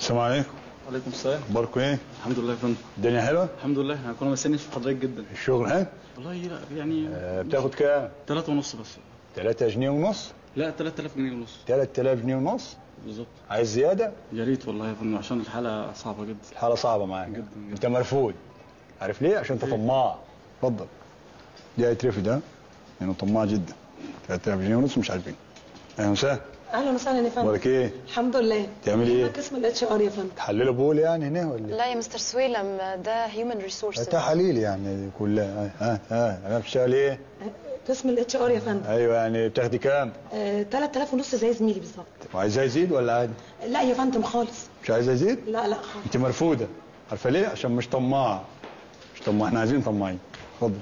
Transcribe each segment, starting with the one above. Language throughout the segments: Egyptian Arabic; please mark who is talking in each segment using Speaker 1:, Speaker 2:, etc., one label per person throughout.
Speaker 1: السلام عليكم
Speaker 2: وعليكم السلام
Speaker 1: اخباركم ايه؟
Speaker 2: الحمد لله يا فندم
Speaker 1: الدنيا حلوه؟
Speaker 2: الحمد لله احنا كنا مستنيين في حضرتك جدا
Speaker 1: الشغل ها؟
Speaker 2: والله لا يعني
Speaker 1: آه، بتاخد كام؟
Speaker 2: ثلاثة ونص بس
Speaker 1: 3 جنيه ونص؟
Speaker 2: لا 3000 جنيه ونص
Speaker 1: 3000 جنيه ونص؟
Speaker 2: بالظبط
Speaker 1: عايز زياده؟
Speaker 2: يا ريت والله يا فندم عشان الحالة صعبة جدا
Speaker 1: الحاله صعبه معاك
Speaker 2: جدا جدا.
Speaker 1: انت مرفوض عارف ليه؟ عشان انت طماع اتفضل دي هيترفد ها؟ لانه طماع جدا 3000 جنيه ونص مش عارفين اهلا وسهلا
Speaker 3: اهلا وسهلا يا فندم
Speaker 1: اخبارك ايه؟
Speaker 3: الحمد لله
Speaker 1: تعملي ايه؟
Speaker 3: أنا قسم الاتش ار يا فندم
Speaker 1: تحللوا بول يعني هنا ولا
Speaker 4: لا يا مستر سويلم ده هيومن ريسورسز
Speaker 1: تحاليل يعني كلها ها ها انا بتشتغل ايه؟
Speaker 3: قسم الاتش ار يا فندم
Speaker 1: ايوه يعني بتاخدي كام؟
Speaker 3: آه 3000 ونص زي زميلي بالظبط
Speaker 1: وعايزاه يزيد ولا عادي؟
Speaker 3: لا يا فندم خالص
Speaker 1: مش عايزاه يزيد؟
Speaker 3: لا لا خالص
Speaker 1: انت مرفوضه عارفه ليه عشان مش طماعه مش طماعه احنا عايزين طماعين اتفضل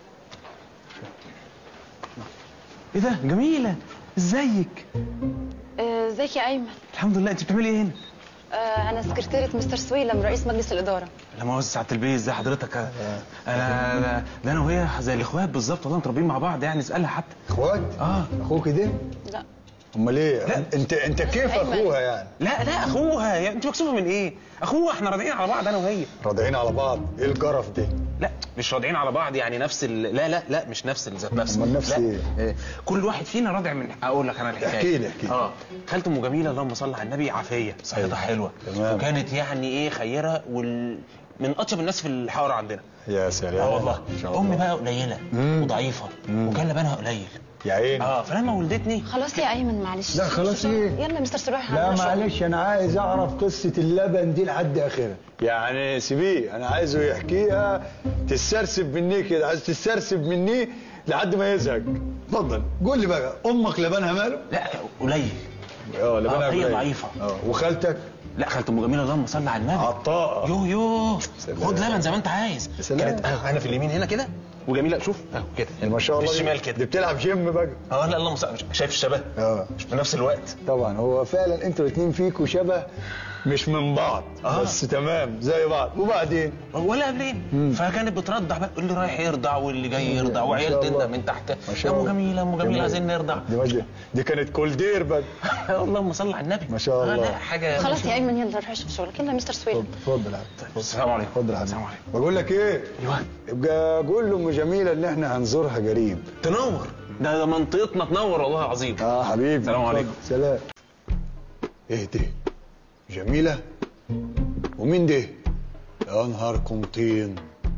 Speaker 5: ايه ده جميله ازيك
Speaker 4: ازيك يا ايمن
Speaker 5: الحمد لله انت بتعملي ايه هنا
Speaker 4: آه، انا سكرتيرة مستر سويلم رئيس مجلس الاداره
Speaker 5: لا مؤاخذة سعاده البيه ازي حضرتك آه، انا ده, ده انا وهي زي الاخوات بالظبط والله متربيين مع بعض يعني اسالها حتى
Speaker 1: اخوات
Speaker 5: اه
Speaker 1: اخوك ده
Speaker 4: لا
Speaker 1: امال ايه انت انت كيف
Speaker 4: أيمن.
Speaker 1: اخوها يعني
Speaker 5: لا لا اخوها يا انت مكسوفه من ايه اخوها احنا راضيين على بعض انا وهي
Speaker 1: راضعين على بعض ايه القرف ده
Speaker 5: لا مش راضيين على بعض يعني نفس ال... لا لا لا مش نفس الذات نفس
Speaker 1: أمال نفس
Speaker 5: لا.
Speaker 1: إيه؟
Speaker 5: آه، كل واحد فينا راضع من اقول لك انا الحكايه
Speaker 1: احكي لي، احكي لي.
Speaker 5: اه خالته ام جميله اللهم صل على النبي عافيه صحتها حلوه
Speaker 1: تمام.
Speaker 5: وكانت يعني ايه خيره وال من اطيب الناس في الحاره عندنا
Speaker 1: يا سلام
Speaker 5: اه والله
Speaker 1: ان شاء
Speaker 5: امي
Speaker 1: الله
Speaker 5: بقى قليله وضعيفه وكان لبنها قليل
Speaker 1: يا عيني
Speaker 5: اه فلما ولدتني
Speaker 4: خلاص يا ايمن معلش
Speaker 1: لا، خلاص إيه؟
Speaker 4: يلا يا مستر سويلم
Speaker 1: لا معلش انا عايز اعرف قصه اللبن دي لحد اخرها يعني سيبيه انا عايزه يحكيها تسترسب مني كده عايز تسترسب مني لحد ما يزهق اتفضل قول لي بقى امك لبنها ماله
Speaker 5: لا قليل
Speaker 1: اه لبنها
Speaker 5: آه، هي
Speaker 1: قليل.
Speaker 5: ضعيفة.
Speaker 1: اه وخالتك
Speaker 5: لا خالته ام جميله اللهم صل على النبي
Speaker 1: عطاء
Speaker 5: يو يو
Speaker 1: سلام.
Speaker 5: خد لبن زي ما انت عايز
Speaker 1: سلام.
Speaker 5: كانت آه انا في اليمين هنا كده وجميله شوف اهو كده
Speaker 1: ما شاء الله
Speaker 5: في الشمال
Speaker 1: دي
Speaker 5: كده
Speaker 1: بتلعب جيم بقى
Speaker 5: اه لا اللهم صل شايف الشبه
Speaker 1: اه
Speaker 5: مش في نفس الوقت
Speaker 1: طبعا هو فعلا انتوا الاثنين فيكوا شبه مش من بعض
Speaker 5: آه.
Speaker 1: بس تمام زي بعض وبعدين
Speaker 5: ولا قبلين فكانت بترضع بقى اللي رايح يرضع واللي جاي يرضع
Speaker 1: ما
Speaker 5: وعيال
Speaker 1: شاء الله.
Speaker 5: تندى من تحت
Speaker 1: ما
Speaker 5: يا
Speaker 1: شاء
Speaker 5: ام
Speaker 1: الله.
Speaker 5: جميله ام جميله عايزين نرضع
Speaker 1: دي مجد. دي كانت كولدير بقى
Speaker 5: اللهم صل على النبي
Speaker 1: ما شاء
Speaker 5: آه
Speaker 1: الله.
Speaker 5: لا حاجه
Speaker 4: خلاص يا ايمن يلا روح شوف شغلك يلا يا مستر سويلم
Speaker 1: اتفضل يا حبيبي
Speaker 5: السلام عليكم
Speaker 1: اتفضل يا
Speaker 5: السلام
Speaker 1: حبيبي
Speaker 5: عليكم
Speaker 1: بقول لك ايه
Speaker 5: ايوه
Speaker 1: يبقى قول لام جميله ان احنا هنزورها قريب
Speaker 5: تنور ده, ده منطقتنا تنور والله العظيم
Speaker 1: اه حبيبي
Speaker 5: السلام عليكم.
Speaker 1: اتفضل. سلام ايه دي جميله ومين دي يا نهاركم طين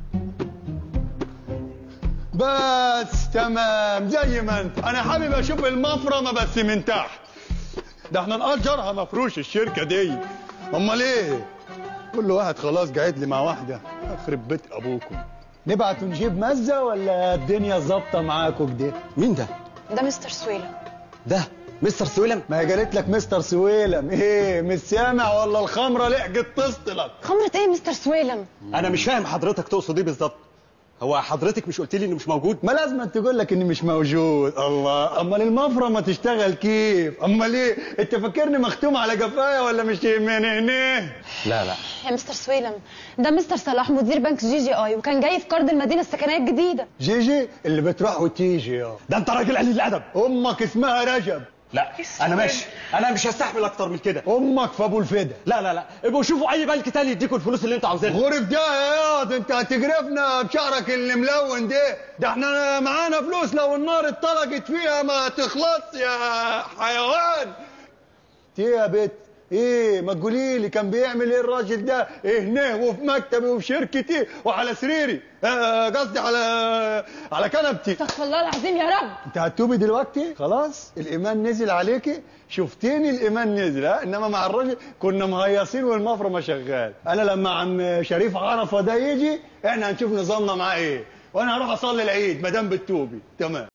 Speaker 1: بس تمام زي ما انت انا حابب اشوف المفرمه بس من تحت ده احنا نأجرها مفروش الشركه دي امال ايه كل واحد خلاص قاعد لي مع واحده اخرب بيت ابوكم نبعت ونجيب مزه ولا الدنيا ظابطه معاكم كده
Speaker 6: مين ده؟
Speaker 4: ده مستر سويلم
Speaker 6: ده مستر سويلم
Speaker 1: ما هي قالت لك مستر سويلم ايه مش سامع ولا الخمره لحقت تسطلك
Speaker 4: خمرة ايه يا مستر سويلم
Speaker 6: انا مش فاهم حضرتك تقصد ايه بالظبط هو حضرتك مش قلت لي انه مش موجود
Speaker 1: ما لازم تقول لك اني مش موجود الله امال المفرمه تشتغل كيف امال ايه انت فاكرني مختوم على قفايا ولا مش من هنا
Speaker 5: لا لا
Speaker 4: يا مستر سويلم ده مستر صلاح مدير بنك جي جي اي وكان جاي في قرض المدينه السكنيه الجديده
Speaker 1: جيجي اللي بتروح وتيجي يا
Speaker 6: ده انت راجل قليل الادب
Speaker 1: امك اسمها رجب
Speaker 6: لا انا ماشي انا مش هستحمل اكتر من كده
Speaker 1: امك في ابو الفدا
Speaker 6: لا لا لا ابقوا شوفوا اي بنك تاني يديكوا الفلوس اللي انتوا عاوزينها
Speaker 1: غرف ده يا ياض انت هتجرفنا بشعرك اللي ملون ده ده احنا معانا فلوس لو النار اتطلقت فيها ما تخلص يا حيوان ايه يا بت ايه ما تقولي لي كان بيعمل ايه الراجل ده ايه هنا وفي مكتبي وفي شركتي وعلى سريري آه، قصدي على على كنبتي
Speaker 4: استغفر الله العظيم يا رب
Speaker 1: انت هتوبي دلوقتي خلاص الايمان نزل عليكي شفتيني الايمان نزل ها انما مع الراجل كنا مهيصين والمفرمه شغال انا لما عم شريف عرفه ده يجي احنا هنشوف نظامنا معاه ايه وانا هروح اصلي العيد ما دام بتوبي تمام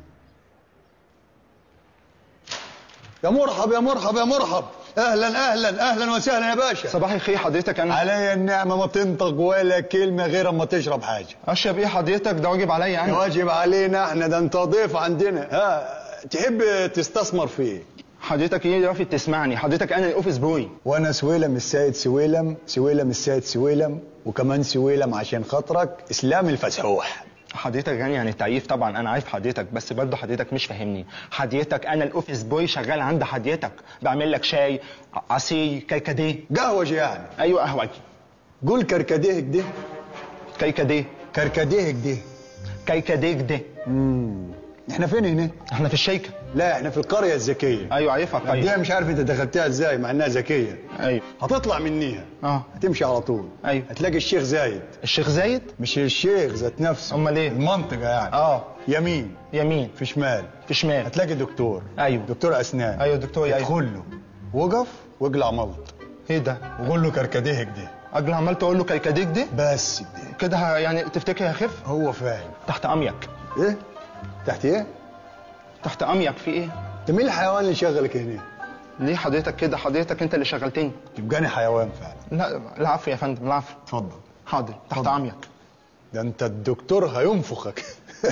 Speaker 1: يا مرحب يا مرحب يا مرحب اهلا اهلا اهلا وسهلا يا باشا
Speaker 7: صباح الخير حضرتك انا
Speaker 1: عليا النعمه ما تنطق ولا كلمه غير اما تشرب حاجه
Speaker 7: اشرب ايه حضرتك ده واجب عليا يعني
Speaker 1: واجب علينا احنا ده انت ضيف عندنا ها تحب تستثمر في ايه
Speaker 7: حضرتك ايه رافض تسمعني حضرتك انا الاوفيس بوي
Speaker 1: وانا سويلم السيد سويلم سويلم السيد سويلم وكمان سويلم عشان خاطرك اسلام الفسحوح
Speaker 7: حضرتك غني عن التعريف طبعا انا عارف حضرتك بس برضه حضرتك مش فاهمني حضرتك انا الاوفيس بوي شغال عند حضرتك بعمل لك شاي ع- عصير كركديه
Speaker 1: قهوجي يعني
Speaker 7: ايوه قهوه
Speaker 1: قول كركديه كده
Speaker 7: كركديه
Speaker 1: كركديه كده
Speaker 7: كركديه كده
Speaker 1: احنا فين هنا؟
Speaker 7: احنا في الشيكه
Speaker 1: لا احنا في القرية الذكية
Speaker 7: ايوه عارفها
Speaker 1: دي
Speaker 7: طيب
Speaker 1: مش عارف انت دخلتها ازاي مع انها ذكية
Speaker 7: ايوه
Speaker 1: هتطلع منيها
Speaker 7: اه
Speaker 1: هتمشي على طول
Speaker 7: أيوة.
Speaker 1: هتلاقي الشيخ زايد
Speaker 7: الشيخ زايد
Speaker 1: مش الشيخ ذات نفسه
Speaker 7: أمال إيه؟
Speaker 1: المنطقة يعني
Speaker 7: اه
Speaker 1: يمين
Speaker 7: يمين
Speaker 1: في شمال
Speaker 7: في شمال
Speaker 1: هتلاقي دكتور
Speaker 7: أيوة.
Speaker 1: دكتور اسنان
Speaker 7: أيوة دكتور، أيوة.
Speaker 1: ادخل له وقف واقلع ملط
Speaker 7: ايه ده
Speaker 1: وقول له كركديه كده
Speaker 7: اجل عملت اقول له كركديه كده
Speaker 1: بس كده
Speaker 7: كده ه- يعني تفتكر هيخف
Speaker 1: هو فاهم
Speaker 7: تحت اميك
Speaker 1: ايه تحت ايه
Speaker 7: تحت اميك في ايه
Speaker 1: انت مين الحيوان اللي شغلك هنا
Speaker 7: ليه حضرتك كده حضرتك انت اللي شغلتني
Speaker 1: يبقاني حيوان فعلا
Speaker 7: لا العفو يا فندم العفو
Speaker 1: اتفضل
Speaker 7: حاضر تحت
Speaker 1: اتفضل.
Speaker 7: اميك
Speaker 1: ده انت الدكتور هينفخك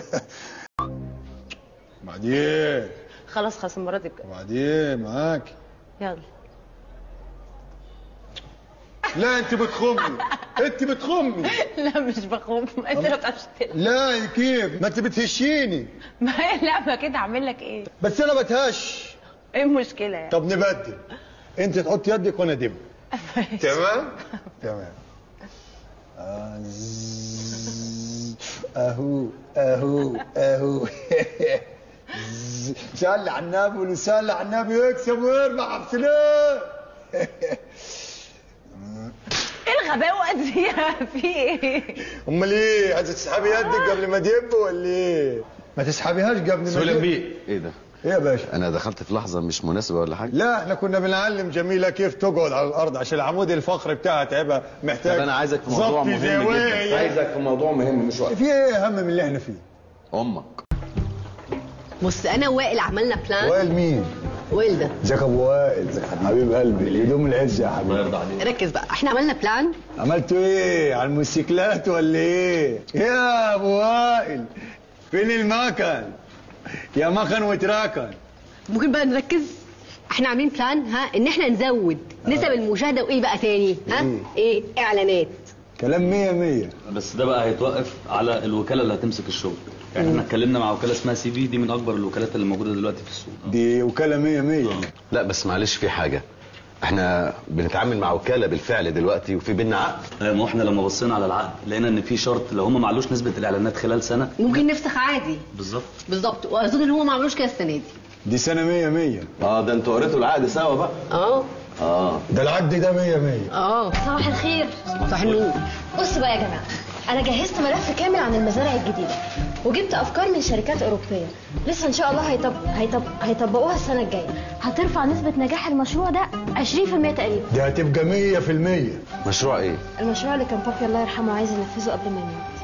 Speaker 1: بعدين
Speaker 3: خلاص خلاص المره دي بجد
Speaker 1: بعدين معاك
Speaker 3: يلا
Speaker 1: لا انت بتخمي انت بتخمي
Speaker 3: لا مش بخوف انت ما بتعرفش تلعب.
Speaker 1: لا كيف ما انت بتهشيني
Speaker 3: ما هي لعبه كده اعمل لك ايه
Speaker 1: بس انا بتهش
Speaker 3: ايه المشكله يعني
Speaker 1: طب نبدل انت تحط يدك وانا دب تمام تمام آه، زز. اهو اهو اهو زز. صلي على النبي ونصلي على النبي يكسب ويربح عبد السلام
Speaker 3: ايه الغباوه دي في ايه
Speaker 1: امال ايه عايزه تسحبي يدك قبل ما تدب ولا ايه ما تسحبيهاش قبل ما
Speaker 8: سلم
Speaker 1: تدب
Speaker 8: بيه ايه ده
Speaker 1: ايه يا باشا
Speaker 8: انا دخلت في لحظه مش مناسبه ولا حاجه
Speaker 1: لا احنا كنا بنعلم جميله كيف تقعد على الارض عشان العمود الفقري بتاعها تعبها محتاج
Speaker 8: طب انا عايزك في موضوع
Speaker 1: ظبط
Speaker 8: مهم
Speaker 1: زوايا.
Speaker 8: جدا عايزك في موضوع مهم مش وقت
Speaker 1: في ايه اهم من اللي احنا فيه
Speaker 8: امك
Speaker 9: بص انا وائل عملنا بلان
Speaker 1: وائل مين
Speaker 9: وائل ده
Speaker 1: ازيك يا ابو وائل حبيب قلبي الهدوم العز يا حبيبي
Speaker 9: ركز بقى احنا عملنا بلان
Speaker 1: عملتوا ايه على الموتوسيكلات ولا ايه يا ابو وائل فين المكن يا مكن وتراكن
Speaker 9: ممكن بقى نركز احنا عاملين بلان ها ان احنا نزود نسب المشاهده وايه بقى تاني ها ايه اعلانات
Speaker 1: كلام مية مية
Speaker 2: بس ده بقى هيتوقف على الوكاله اللي هتمسك الشغل يعني احنا اتكلمنا مع وكاله اسمها سي في دي من اكبر الوكالات اللي موجوده دلوقتي في السوق
Speaker 1: دي وكالة مية مية
Speaker 8: لا بس معلش في حاجه احنا بنتعامل مع وكاله بالفعل دلوقتي وفي بينا عقد
Speaker 2: آه، ما احنا لما بصينا على العقد لقينا ان في شرط لو هم ما علوش نسبه الاعلانات خلال سنه
Speaker 9: ممكن نفسخ عادي
Speaker 2: بالظبط
Speaker 9: بالظبط واظن ان هو ما عملوش كده السنه دي
Speaker 1: دي سنة مية مية
Speaker 8: اه ده انتوا قريتوا العقد سوا بقى
Speaker 9: اه
Speaker 8: اه
Speaker 1: ده العقد ده مية مية
Speaker 9: اه
Speaker 4: صباح الخير
Speaker 9: صح النور
Speaker 4: بصوا بقى يا جماعه انا جهزت ملف كامل عن المزارع الجديده وجبت افكار من شركات اوروبيه لسه ان شاء الله هيطب... هيطب... هيطبقوها السنه الجايه هترفع نسبه نجاح المشروع ده 20% تقريبا
Speaker 1: دي هتبقى مية في المية
Speaker 8: مشروع ايه
Speaker 4: المشروع اللي كان بابي الله يرحمه عايز ينفذه قبل ما يموت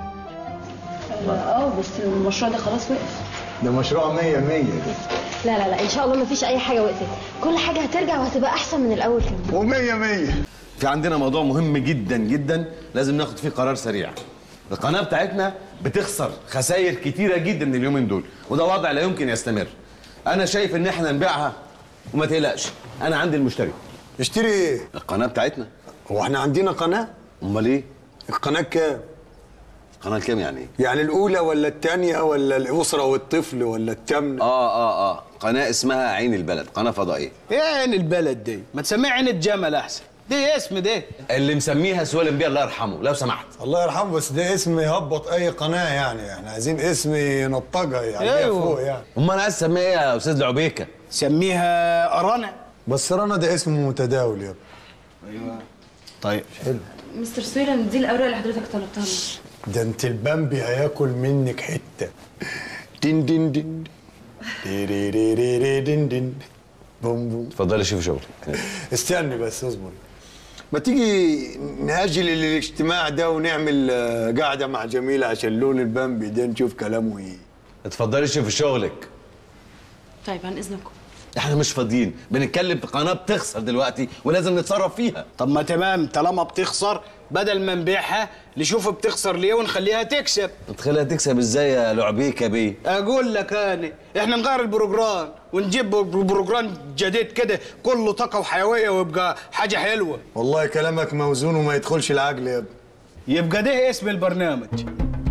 Speaker 4: اه بس المشروع ده خلاص وقف
Speaker 1: ده مشروع مية مية
Speaker 4: لا لا لا ان شاء الله مفيش اي حاجه وقفت كل حاجه هترجع وهتبقى احسن من الاول كمان
Speaker 1: ومية مية
Speaker 8: في عندنا موضوع مهم جدا جدا لازم ناخد فيه قرار سريع القناه بتاعتنا بتخسر خسائر كتيره جدا اليومين دول وده وضع لا يمكن يستمر انا شايف ان احنا نبيعها وما تقلقش انا عندي المشتري
Speaker 1: اشتري ايه
Speaker 8: القناه بتاعتنا
Speaker 1: هو احنا عندنا قناة
Speaker 8: امال ايه
Speaker 1: القناة كام
Speaker 8: قناه كام يعني ايه
Speaker 1: يعني الأولى ولا الثانية ولا الأسرة والطفل ولا التامنة
Speaker 8: اه اه اه قناه اسمها عين البلد قناه فضائيه
Speaker 10: ايه عين البلد دي ما تسميها عين الجمل احسن دي اسم ده
Speaker 8: اللي مسميها سوالم بيه الله يرحمه لو سمحت
Speaker 1: الله يرحمه بس ده اسم يهبط أي قناة يعني احنا عايزين اسم ينطقها يعني
Speaker 10: أيوه.
Speaker 1: فوق يعني
Speaker 8: امال عايز تسميها ايه يا استاذ لعبيكه
Speaker 10: سميها أرانا
Speaker 1: بس رنا ده اسم متداول يا ابني
Speaker 10: طيب
Speaker 4: مستر سويلم دي الاوراق اللي حضرتك طلبتها
Speaker 1: ده انت البامبي هياكل منك حتة دين دين دين دي ري ري ري ري دين دين بوم بوم
Speaker 8: اتفضلي شوفي شغلك
Speaker 1: استني بس اصبر ما تيجي نأجل الاجتماع ده ونعمل آه، قاعدة مع جميلة عشان لون البامبي ده نشوف كلامه ايه
Speaker 8: اتفضلي شوفي شغلك
Speaker 3: طيب عن اذنكم
Speaker 8: احنا مش فاضيين بنتكلم في قناه بتخسر دلوقتي ولازم نتصرف فيها
Speaker 10: طب ما تمام طالما بتخسر بدل ما نبيعها نشوف بتخسر ليه ونخليها تكسب
Speaker 8: تخيلها تكسب ازاي يا لعبيكه بيه
Speaker 10: اقول لك انا احنا نغير البروجرام ونجيب بروجرام جديد كده كله طاقه وحيويه ويبقى حاجه حلوه
Speaker 1: والله كلامك موزون وما يدخلش العقل يا ابني
Speaker 10: يبقى ده اسم البرنامج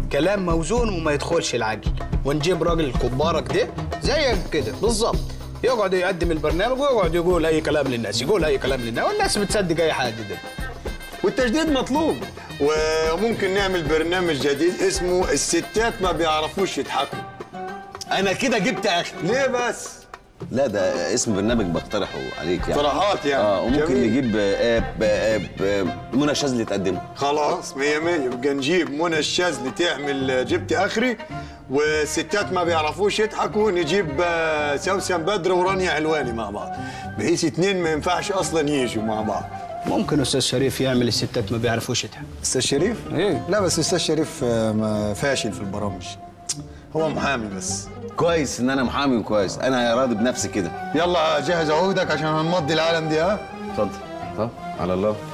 Speaker 10: كلام موزون وما يدخلش العقل ونجيب راجل كبارك ده زيك كده بالظبط يقعد يقدم البرنامج ويقعد يقول اي كلام للناس يقول اي كلام للناس والناس بتصدق اي حاجه ده
Speaker 1: والتجديد مطلوب وممكن نعمل برنامج جديد اسمه الستات ما بيعرفوش يضحكوا
Speaker 8: انا كده جبت اخر
Speaker 1: ليه بس
Speaker 8: لا ده اسم برنامج بقترحه عليك يعني
Speaker 1: اقتراحات يعني.
Speaker 8: اه وممكن
Speaker 1: جميل.
Speaker 8: نجيب آه، آه، آه، منى شاذلي تقدمه
Speaker 1: خلاص مية مية يبقى نجيب منى الشاذلي تعمل جبت اخري والستات ما بيعرفوش يضحكوا نجيب آه، سوسن بدر ورانيا علواني مع بعض بحيث اتنين ما ينفعش اصلا يجوا مع بعض
Speaker 10: ممكن استاذ شريف يعمل الستات ما بيعرفوش يضحكوا
Speaker 1: استاذ شريف؟
Speaker 10: ايه
Speaker 1: لا بس استاذ شريف آه، ما فاشل في البرامج هو محامي بس
Speaker 8: كويس ان انا محامي وكويس انا راضي بنفسي كده
Speaker 1: يلا جهز عقودك عشان هنمضي العالم دي ها
Speaker 8: اتفضل طب على الله